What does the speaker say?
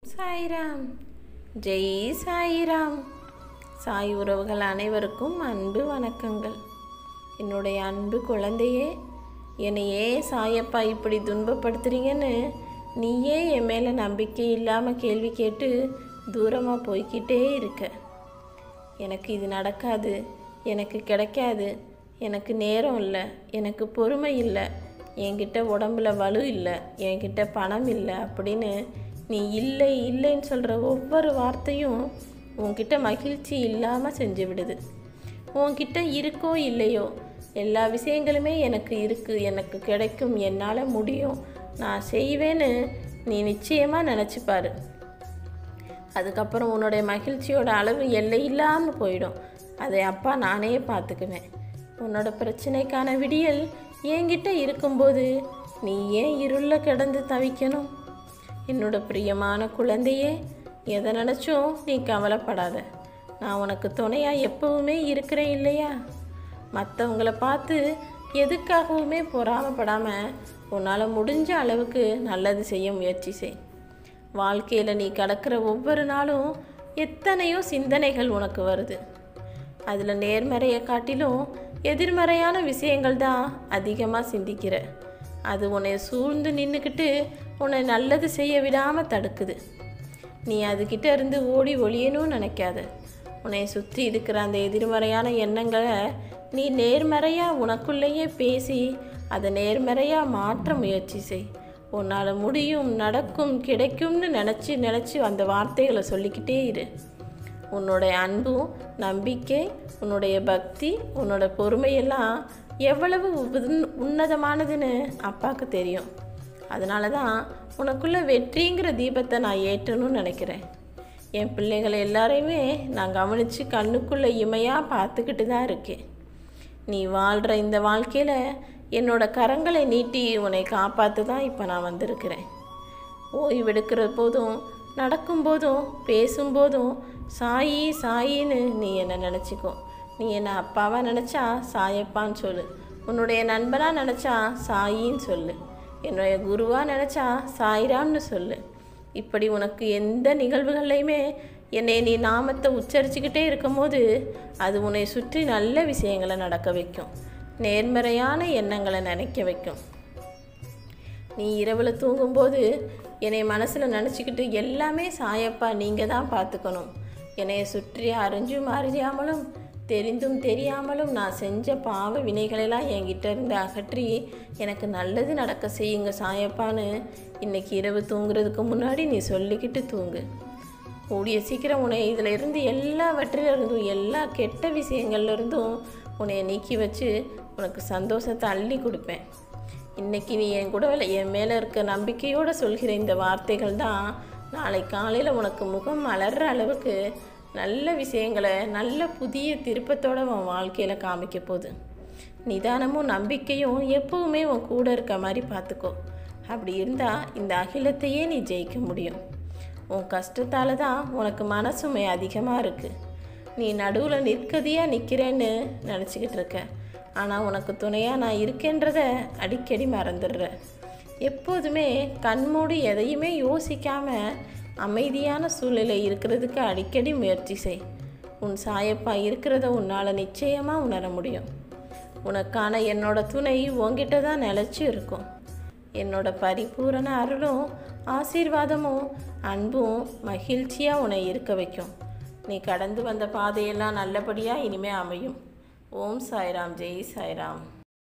சாய்ராம் ஜெய் சாய்ராம் சாய் உறவுகள் அனைவருக்கும் அன்பு வணக்கங்கள் என்னுடைய அன்பு குழந்தையே என்னை ஏன் சாயப்பா இப்படி துன்பப்படுத்துறீங்கன்னு நீயே என் மேலே நம்பிக்கை இல்லாமல் கேள்வி கேட்டு தூரமாக போய்க்கிட்டே இருக்க எனக்கு இது நடக்காது எனக்கு கிடைக்காது எனக்கு நேரம் இல்லை எனக்கு பொறுமை இல்லை என்கிட்ட உடம்புல வலு இல்லை என்கிட்ட பணம் இல்லை அப்படின்னு நீ இல்லை இல்லைன்னு சொல்கிற ஒவ்வொரு வார்த்தையும் உன்கிட்ட மகிழ்ச்சி இல்லாமல் செஞ்சு விடுது உன்கிட்ட இருக்கோ இல்லையோ எல்லா விஷயங்களுமே எனக்கு இருக்குது எனக்கு கிடைக்கும் என்னால் முடியும் நான் செய்வேன்னு நீ நிச்சயமாக நினச்சிப்பாரு அதுக்கப்புறம் உன்னுடைய மகிழ்ச்சியோட அளவு எல்லை இல்லாமல் போயிடும் அதை அப்பா நானே பார்த்துக்குவேன் உன்னோட பிரச்சனைக்கான விடியல் என்கிட்ட இருக்கும்போது நீ ஏன் இருளில் கிடந்து தவிக்கணும் என்னோட பிரியமான குழந்தையே எதை நினச்சும் நீ கவலைப்படாத நான் உனக்கு துணையாக எப்பவுமே இருக்கிறேன் இல்லையா மற்றவங்கள பார்த்து எதுக்காகவுமே பொறாமப்படாமல் உன்னால் முடிஞ்ச அளவுக்கு நல்லது செய்ய முயற்சி செய் வாழ்க்கையில் நீ கடக்கிற ஒவ்வொரு நாளும் எத்தனையோ சிந்தனைகள் உனக்கு வருது அதில் நேர்மறையை காட்டிலும் எதிர்மறையான விஷயங்கள் தான் அதிகமாக சிந்திக்கிற அது உன்னை சூழ்ந்து நின்றுக்கிட்டு உன்னை நல்லது செய்ய விடாமல் தடுக்குது நீ அதுக்கிட்ட இருந்து ஓடி ஒளியணும்னு நினைக்காத உன்னை சுற்றி இருக்கிற அந்த எதிர்மறையான எண்ணங்களை நீ நேர்மறையாக உனக்குள்ளேயே பேசி அதை நேர்மறையாக மாற்ற முயற்சி செய் உன்னால் முடியும் நடக்கும் கிடைக்கும்னு நினச்சி நினச்சி அந்த வார்த்தைகளை சொல்லிக்கிட்டே இரு உன்னுடைய அன்பும் நம்பிக்கை உன்னுடைய பக்தி உன்னோட பொறுமையெல்லாம் எவ்வளவு உப- உன்னதமானதுன்னு அப்பாவுக்கு தெரியும் அதனால தான் உனக்குள்ள வெற்றிங்கிற தீபத்தை நான் ஏற்றணும்னு நினைக்கிறேன் என் பிள்ளைகளை எல்லாரையுமே நான் கவனித்து கண்ணுக்குள்ளே இமையாக பார்த்துக்கிட்டு தான் இருக்கேன் நீ வாழ்கிற இந்த வாழ்க்கையில் என்னோட கரங்களை நீட்டி உன்னை காப்பாற்ற தான் இப்போ நான் வந்திருக்கிறேன் ஓய்வெடுக்கிற போதும் நடக்கும்போதும் பேசும்போதும் சாயி சாயின்னு நீ என்னை நினச்சிக்கோ நீ என்னை அப்பாவாக நினச்சா சாயப்பான்னு சொல்லு உன்னுடைய நண்பனாக நினச்சா சாயின்னு சொல்லு என்னுடைய குருவாக நினச்சா சாய்ராம்னு சொல்லு இப்படி உனக்கு எந்த நிகழ்வுகள்லையுமே என்னை நீ நாமத்தை உச்சரிச்சுக்கிட்டே இருக்கும்போது அது உன்னை சுற்றி நல்ல விஷயங்களை நடக்க வைக்கும் நேர்மறையான எண்ணங்களை நினைக்க வைக்கும் நீ இரவில் தூங்கும்போது என்னை மனசில் நினச்சிக்கிட்டு எல்லாமே சாயப்பா நீங்கள் தான் பார்த்துக்கணும் என்னைய சுற்றி அறிஞ்சும் அறியாமலும் தெரிந்தும் தெரியாமலும் நான் செஞ்ச பாவ வினைகளெல்லாம் என்கிட்ட இருந்து அகற்றி எனக்கு நல்லது நடக்க செய்யுங்க சாயப்பான்னு இன்னைக்கு இரவு தூங்குறதுக்கு முன்னாடி நீ சொல்லிக்கிட்டு தூங்கு கூடிய சீக்கிரம் உன்னை இதில் இருந்து எல்லாவற்றிலிருந்தும் எல்லா கெட்ட விஷயங்கள்ல இருந்தும் உன்னை நீக்கி வச்சு உனக்கு சந்தோஷத்தை அள்ளி கொடுப்பேன் இன்னைக்கு நீ என் கூட இல்ல- என் மேலே இருக்க நம்பிக்கையோடு சொல்கிற இந்த வார்த்தைகள் தான் நாளை காலையில் உனக்கு முகம் மலர்ற அளவுக்கு நல்ல விஷயங்களை நல்ல புதிய திருப்பத்தோட உன் வாழ்க்கையில் காமிக்க போகுது நிதானமும் நம்பிக்கையும் எப்பவுமே உன் கூட இருக்க மாதிரி பார்த்துக்கோ அப்படி இருந்தால் இந்த அகிலத்தையே நீ ஜெயிக்க முடியும் உன் கஷ்டத்தால் தான் உனக்கு மனசுமை அதிகமாக இருக்குது நீ நடுவில் நிற்கதியாக நிற்கிறேன்னு நினச்சிக்கிட்டு இருக்க ஆனால் உனக்கு துணையாக நான் இருக்கேன்றத அடிக்கடி மறந்துடுற எப்போதுமே கண்மூடி எதையுமே யோசிக்காமல் அமைதியான சூழ்நிலை இருக்கிறதுக்கு அடிக்கடி முயற்சி செய் உன் சாயப்பா இருக்கிறத உன்னால் நிச்சயமாக உணர முடியும் உனக்கான என்னோட துணை உன்கிட்ட தான் நிலச்சி இருக்கும் என்னோட பரிபூரண அருளும் ஆசீர்வாதமும் அன்பும் மகிழ்ச்சியாக உன்னை இருக்க வைக்கும் நீ கடந்து வந்த பாதையெல்லாம் நல்லபடியாக இனிமே அமையும் ஓம் சாய்ராம் ஜெய் சாய்ராம்